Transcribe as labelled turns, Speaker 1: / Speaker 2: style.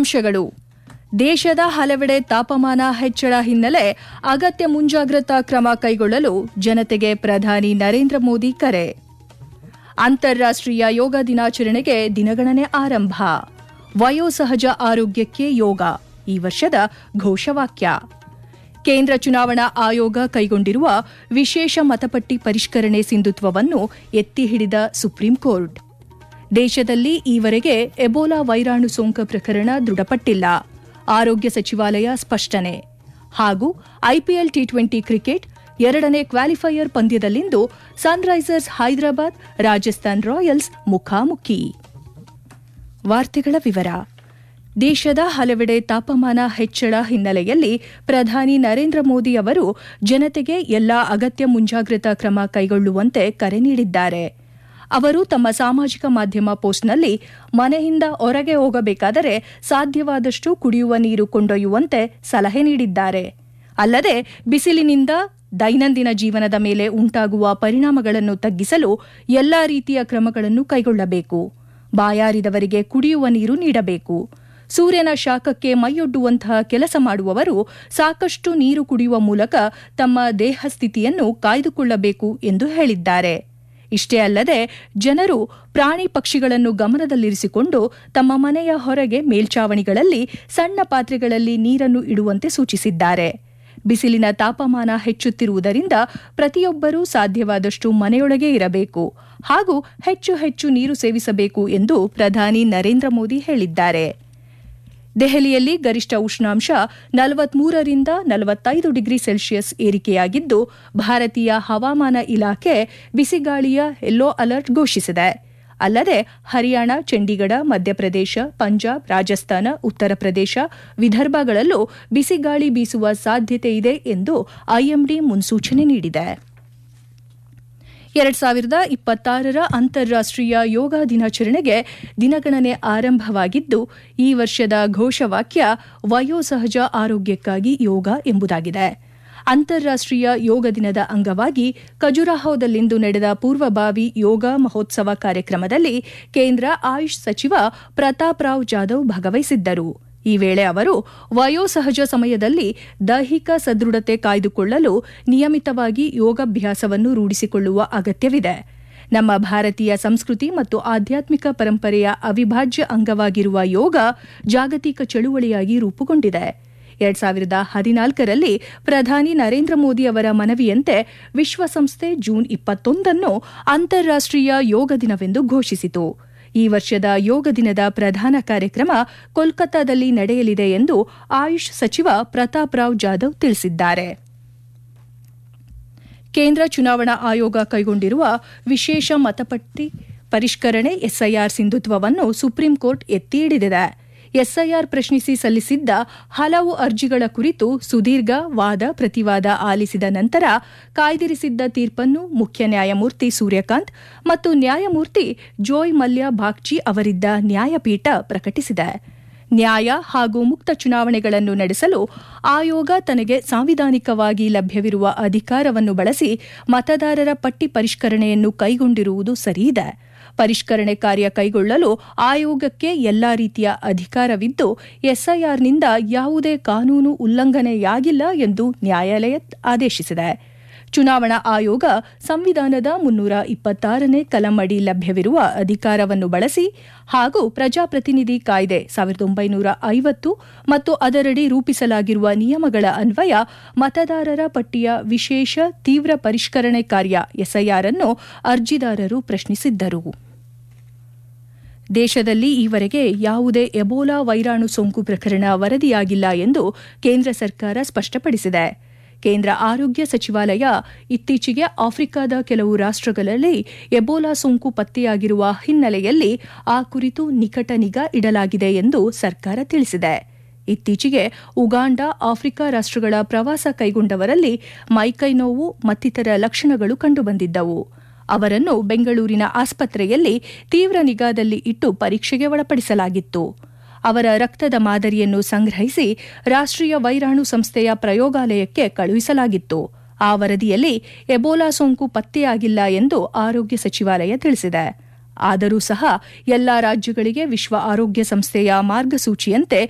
Speaker 1: ಅಂಶಗಳು ದೇಶದ ಹಲವೆಡೆ ತಾಪಮಾನ ಹೆಚ್ಚಳ ಹಿನ್ನೆಲೆ ಅಗತ್ಯ ಮುಂಜಾಗ್ರತಾ ಕ್ರಮ ಕೈಗೊಳ್ಳಲು ಜನತೆಗೆ ಪ್ರಧಾನಿ ನರೇಂದ್ರ ಮೋದಿ ಕರೆ ಅಂತಾರಾಷ್ಟ್ರೀಯ ಯೋಗ ದಿನಾಚರಣೆಗೆ ದಿನಗಣನೆ ಆರಂಭ ವಯೋಸಹಜ ಆರೋಗ್ಯಕ್ಕೆ ಯೋಗ ಈ ವರ್ಷದ ಘೋಷವಾಕ್ಯ ಕೇಂದ್ರ ಚುನಾವಣಾ ಆಯೋಗ ಕೈಗೊಂಡಿರುವ ವಿಶೇಷ ಮತಪಟ್ಟಿ ಪರಿಷ್ಕರಣೆ ಸಿಂಧುತ್ವವನ್ನು ಎತ್ತಿ ಹಿಡಿದ ಸುಪ್ರೀಂ ಕೋರ್ಟ್ ದೇಶದಲ್ಲಿ ಈವರೆಗೆ ಎಬೋಲಾ ವೈರಾಣು ಸೋಂಕು ಪ್ರಕರಣ ದೃಢಪಟ್ಟಿಲ್ಲ ಆರೋಗ್ಯ ಸಚಿವಾಲಯ ಸ್ಪಷ್ಟನೆ ಹಾಗೂ ಐಪಿಎಲ್ ಟಿ ಟ್ವೆಂಟಿ ಕ್ರಿಕೆಟ್ ಎರಡನೇ ಕ್ವಾಲಿಫೈಯರ್ ಪಂದ್ಯದಲ್ಲಿಂದು ಸನ್ರೈಸರ್ಸ್ ಹೈದರಾಬಾದ್ ರಾಜಸ್ಥಾನ್ ರಾಯಲ್ಸ್ ಮುಖಾಮುಖಿ ವಾರ್ತೆಗಳ ವಿವರ ದೇಶದ ಹಲವೆಡೆ ತಾಪಮಾನ ಹೆಚ್ಚಳ ಹಿನ್ನೆಲೆಯಲ್ಲಿ ಪ್ರಧಾನಿ ನರೇಂದ್ರ ಮೋದಿ ಅವರು ಜನತೆಗೆ ಎಲ್ಲಾ ಅಗತ್ಯ ಮುಂಜಾಗ್ರತಾ ಕ್ರಮ ಕೈಗೊಳ್ಳುವಂತೆ ಕರೆ ನೀಡಿದ್ದಾರೆ ಅವರು ತಮ್ಮ ಸಾಮಾಜಿಕ ಮಾಧ್ಯಮ ಪೋಸ್ಟ್ನಲ್ಲಿ ಮನೆಯಿಂದ ಹೊರಗೆ ಹೋಗಬೇಕಾದರೆ ಸಾಧ್ಯವಾದಷ್ಟು ಕುಡಿಯುವ ನೀರು ಕೊಂಡೊಯ್ಯುವಂತೆ ಸಲಹೆ ನೀಡಿದ್ದಾರೆ ಅಲ್ಲದೆ ಬಿಸಿಲಿನಿಂದ ದೈನಂದಿನ ಜೀವನದ ಮೇಲೆ ಉಂಟಾಗುವ ಪರಿಣಾಮಗಳನ್ನು ತಗ್ಗಿಸಲು ಎಲ್ಲಾ ರೀತಿಯ ಕ್ರಮಗಳನ್ನು ಕೈಗೊಳ್ಳಬೇಕು ಬಾಯಾರಿದವರಿಗೆ ಕುಡಿಯುವ ನೀರು ನೀಡಬೇಕು ಸೂರ್ಯನ ಶಾಖಕ್ಕೆ ಮೈಯೊಡ್ಡುವಂತಹ ಕೆಲಸ ಮಾಡುವವರು ಸಾಕಷ್ಟು ನೀರು ಕುಡಿಯುವ ಮೂಲಕ ತಮ್ಮ ದೇಹ ಸ್ಥಿತಿಯನ್ನು ಕಾಯ್ದುಕೊಳ್ಳಬೇಕು ಎಂದು ಹೇಳಿದ್ದಾರೆ ಇಷ್ಟೇ ಅಲ್ಲದೆ ಜನರು ಪ್ರಾಣಿ ಪಕ್ಷಿಗಳನ್ನು ಗಮನದಲ್ಲಿರಿಸಿಕೊಂಡು ತಮ್ಮ ಮನೆಯ ಹೊರಗೆ ಮೇಲ್ಚಾವಣಿಗಳಲ್ಲಿ ಸಣ್ಣ ಪಾತ್ರೆಗಳಲ್ಲಿ ನೀರನ್ನು ಇಡುವಂತೆ ಸೂಚಿಸಿದ್ದಾರೆ ಬಿಸಿಲಿನ ತಾಪಮಾನ ಹೆಚ್ಚುತ್ತಿರುವುದರಿಂದ ಪ್ರತಿಯೊಬ್ಬರೂ ಸಾಧ್ಯವಾದಷ್ಟು ಮನೆಯೊಳಗೆ ಇರಬೇಕು ಹಾಗೂ ಹೆಚ್ಚು ಹೆಚ್ಚು ನೀರು ಸೇವಿಸಬೇಕು ಎಂದು ಪ್ರಧಾನಿ ನರೇಂದ್ರ ಮೋದಿ ಹೇಳಿದ್ದಾರೆ ದೆಹಲಿಯಲ್ಲಿ ಗರಿಷ್ಠ ಉಷ್ಣಾಂಶ ನಲವತ್ಮೂರರಿಂದ ನಲವತ್ತೈದು ಡಿಗ್ರಿ ಸೆಲ್ಸಿಯಸ್ ಏರಿಕೆಯಾಗಿದ್ದು ಭಾರತೀಯ ಹವಾಮಾನ ಇಲಾಖೆ ಬಿಸಿಗಾಳಿಯ ಯೆಲ್ಲೋ ಅಲರ್ಟ್ ಘೋಷಿಸಿದೆ ಅಲ್ಲದೆ ಹರಿಯಾಣ ಚಂಡೀಗಢ ಮಧ್ಯಪ್ರದೇಶ ಪಂಜಾಬ್ ರಾಜಸ್ಥಾನ ಉತ್ತರ ಪ್ರದೇಶ ವಿದರ್ಭಗಳಲ್ಲೂ ಬಿಸಿಗಾಳಿ ಬೀಸುವ ಸಾಧ್ಯತೆ ಇದೆ ಎಂದು ಐಎಂಡಿ ಮುನ್ಸೂಚನೆ ನೀಡಿದೆ ಎರಡ್ ಸಾವಿರದ ಇಪ್ಪತ್ತಾರರ ಅಂತಾರಾಷ್ಟ್ರೀಯ ಯೋಗ ದಿನಾಚರಣೆಗೆ ದಿನಗಣನೆ ಆರಂಭವಾಗಿದ್ದು ಈ ವರ್ಷದ ಘೋಷವಾಕ್ಯ ವಯೋಸಹಜ ಆರೋಗ್ಯಕ್ಕಾಗಿ ಯೋಗ ಎಂಬುದಾಗಿದೆ ಅಂತಾರಾಷ್ಟ್ರೀಯ ಯೋಗ ದಿನದ ಅಂಗವಾಗಿ ಖಜುರಾಹೋದಲ್ಲಿಂದು ನಡೆದ ಪೂರ್ವಭಾವಿ ಯೋಗ ಮಹೋತ್ಸವ ಕಾರ್ಯಕ್ರಮದಲ್ಲಿ ಕೇಂದ್ರ ಆಯುಷ್ ಸಚಿವ ಪ್ರತಾಪ್ ರಾವ್ ಜಾಧವ್ ಭಾಗವಹಿಸಿದ್ದರು ಈ ವೇಳೆ ಅವರು ವಯೋಸಹಜ ಸಮಯದಲ್ಲಿ ದೈಹಿಕ ಸದೃಢತೆ ಕಾಯ್ದುಕೊಳ್ಳಲು ನಿಯಮಿತವಾಗಿ ಯೋಗಾಭ್ಯಾಸವನ್ನು ರೂಢಿಸಿಕೊಳ್ಳುವ ಅಗತ್ಯವಿದೆ ನಮ್ಮ ಭಾರತೀಯ ಸಂಸ್ಕೃತಿ ಮತ್ತು ಆಧ್ಯಾತ್ಮಿಕ ಪರಂಪರೆಯ ಅವಿಭಾಜ್ಯ ಅಂಗವಾಗಿರುವ ಯೋಗ ಜಾಗತಿಕ ಚಳುವಳಿಯಾಗಿ ರೂಪುಗೊಂಡಿದೆ ಎರಡ್ ಸಾವಿರದ ಹದಿನಾಲ್ಕರಲ್ಲಿ ಪ್ರಧಾನಿ ನರೇಂದ್ರ ಮೋದಿ ಅವರ ಮನವಿಯಂತೆ ವಿಶ್ವಸಂಸ್ಥೆ ಜೂನ್ ಇಪ್ಪತ್ತೊಂದನ್ನು ಅಂತಾರಾಷ್ಟ್ರೀಯ ಯೋಗ ದಿನವೆಂದು ಘೋಷಿಸಿತು ಈ ವರ್ಷದ ಯೋಗ ದಿನದ ಪ್ರಧಾನ ಕಾರ್ಯಕ್ರಮ ಕೋಲ್ಕತ್ತಾದಲ್ಲಿ ನಡೆಯಲಿದೆ ಎಂದು ಆಯುಷ್ ಸಚಿವ ಪ್ರತಾಪ್ ರಾವ್ ಜಾಧವ್ ತಿಳಿಸಿದ್ದಾರೆ ಕೇಂದ್ರ ಚುನಾವಣಾ ಆಯೋಗ ಕೈಗೊಂಡಿರುವ ವಿಶೇಷ ಮತಪಟ್ಟಿ ಪರಿಷ್ಕರಣೆ ಎಸ್ಐಆರ್ ಸಿಂಧುತ್ವವನ್ನು ಸುಪ್ರೀಂ ಕೋರ್ಟ್ ಎತ್ತಿ ಹಿಡಿದಿದೆ ಎಸ್ಐಆರ್ ಪ್ರಶ್ನಿಸಿ ಸಲ್ಲಿಸಿದ್ದ ಹಲವು ಅರ್ಜಿಗಳ ಕುರಿತು ಸುದೀರ್ಘ ವಾದ ಪ್ರತಿವಾದ ಆಲಿಸಿದ ನಂತರ ಕಾಯ್ದಿರಿಸಿದ್ದ ತೀರ್ಪನ್ನು ಮುಖ್ಯ ನ್ಯಾಯಮೂರ್ತಿ ಸೂರ್ಯಕಾಂತ್ ಮತ್ತು ನ್ಯಾಯಮೂರ್ತಿ ಜೋಯ್ ಮಲ್ಯ ಬಾಗ್ಚಿ ಅವರಿದ್ದ ನ್ಯಾಯಪೀಠ ಪ್ರಕಟಿಸಿದೆ ನ್ಯಾಯ ಹಾಗೂ ಮುಕ್ತ ಚುನಾವಣೆಗಳನ್ನು ನಡೆಸಲು ಆಯೋಗ ತನಗೆ ಸಾಂವಿಧಾನಿಕವಾಗಿ ಲಭ್ಯವಿರುವ ಅಧಿಕಾರವನ್ನು ಬಳಸಿ ಮತದಾರರ ಪಟ್ಟಿ ಪರಿಷ್ಕರಣೆಯನ್ನು ಕೈಗೊಂಡಿರುವುದು ಸರಿಯಿದೆ ಪರಿಷ್ಕರಣೆ ಕಾರ್ಯ ಕೈಗೊಳ್ಳಲು ಆಯೋಗಕ್ಕೆ ಎಲ್ಲಾ ರೀತಿಯ ಅಧಿಕಾರವಿದ್ದು ಎಸ್ಐಆರ್ನಿಂದ ಯಾವುದೇ ಕಾನೂನು ಉಲ್ಲಂಘನೆಯಾಗಿಲ್ಲ ಎಂದು ನ್ಯಾಯಾಲಯ ಆದೇಶಿಸಿದೆ ಚುನಾವಣಾ ಆಯೋಗ ಸಂವಿಧಾನದ ಮುನ್ನೂರ ಇಪ್ಪತ್ತಾರನೇ ಕಲಂ ಅಡಿ ಲಭ್ಯವಿರುವ ಅಧಿಕಾರವನ್ನು ಬಳಸಿ ಹಾಗೂ ಪ್ರಜಾಪ್ರತಿನಿಧಿ ಕಾಯ್ದೆ ಸಾವಿರದ ಒಂಬೈನೂರ ಐವತ್ತು ಮತ್ತು ಅದರಡಿ ರೂಪಿಸಲಾಗಿರುವ ನಿಯಮಗಳ ಅನ್ವಯ ಮತದಾರರ ಪಟ್ಟಿಯ ವಿಶೇಷ ತೀವ್ರ ಪರಿಷ್ಕರಣೆ ಕಾರ್ಯ ಎಸ್ಐಆರ್ ಅನ್ನು ಅರ್ಜಿದಾರರು ಪ್ರಶ್ನಿಸಿದ್ದರು ದೇಶದಲ್ಲಿ ಈವರೆಗೆ ಯಾವುದೇ ಎಬೋಲಾ ವೈರಾಣು ಸೋಂಕು ಪ್ರಕರಣ ವರದಿಯಾಗಿಲ್ಲ ಎಂದು ಕೇಂದ್ರ ಸರ್ಕಾರ ಸ್ಪಷ್ಟಪಡಿಸಿದೆ ಕೇಂದ್ರ ಆರೋಗ್ಯ ಸಚಿವಾಲಯ ಇತ್ತೀಚೆಗೆ ಆಫ್ರಿಕಾದ ಕೆಲವು ರಾಷ್ಟಗಳಲ್ಲಿ ಎಬೋಲಾ ಸೋಂಕು ಪತ್ತೆಯಾಗಿರುವ ಹಿನ್ನೆಲೆಯಲ್ಲಿ ಆ ಕುರಿತು ನಿಕಟ ನಿಗಾ ಇಡಲಾಗಿದೆ ಎಂದು ಸರ್ಕಾರ ತಿಳಿಸಿದೆ ಇತ್ತೀಚೆಗೆ ಉಗಾಂಡ ಆಫ್ರಿಕಾ ರಾಷ್ಟಗಳ ಪ್ರವಾಸ ಕೈಗೊಂಡವರಲ್ಲಿ ಮೈಕೈ ನೋವು ಮತ್ತಿತರ ಲಕ್ಷಣಗಳು ಕಂಡುಬಂದಿದ್ದವು ಅವರನ್ನು ಬೆಂಗಳೂರಿನ ಆಸ್ಪತ್ರೆಯಲ್ಲಿ ತೀವ್ರ ನಿಗಾದಲ್ಲಿ ಇಟ್ಟು ಪರೀಕ್ಷೆಗೆ ಒಳಪಡಿಸಲಾಗಿತ್ತು ಅವರ ರಕ್ತದ ಮಾದರಿಯನ್ನು ಸಂಗ್ರಹಿಸಿ ರಾಷ್ಟ್ರೀಯ ವೈರಾಣು ಸಂಸ್ಥೆಯ ಪ್ರಯೋಗಾಲಯಕ್ಕೆ ಕಳುಹಿಸಲಾಗಿತ್ತು ಆ ವರದಿಯಲ್ಲಿ ಎಬೋಲಾ ಸೋಂಕು ಪತ್ತೆಯಾಗಿಲ್ಲ ಎಂದು ಆರೋಗ್ಯ ಸಚಿವಾಲಯ ತಿಳಿಸಿದೆ ಆದರೂ ಸಹ ಎಲ್ಲಾ ರಾಜ್ಯಗಳಿಗೆ ವಿಶ್ವ ಆರೋಗ್ಯ ಸಂಸ್ಥೆಯ ಮಾರ್ಗಸೂಚಿಯಂತೆ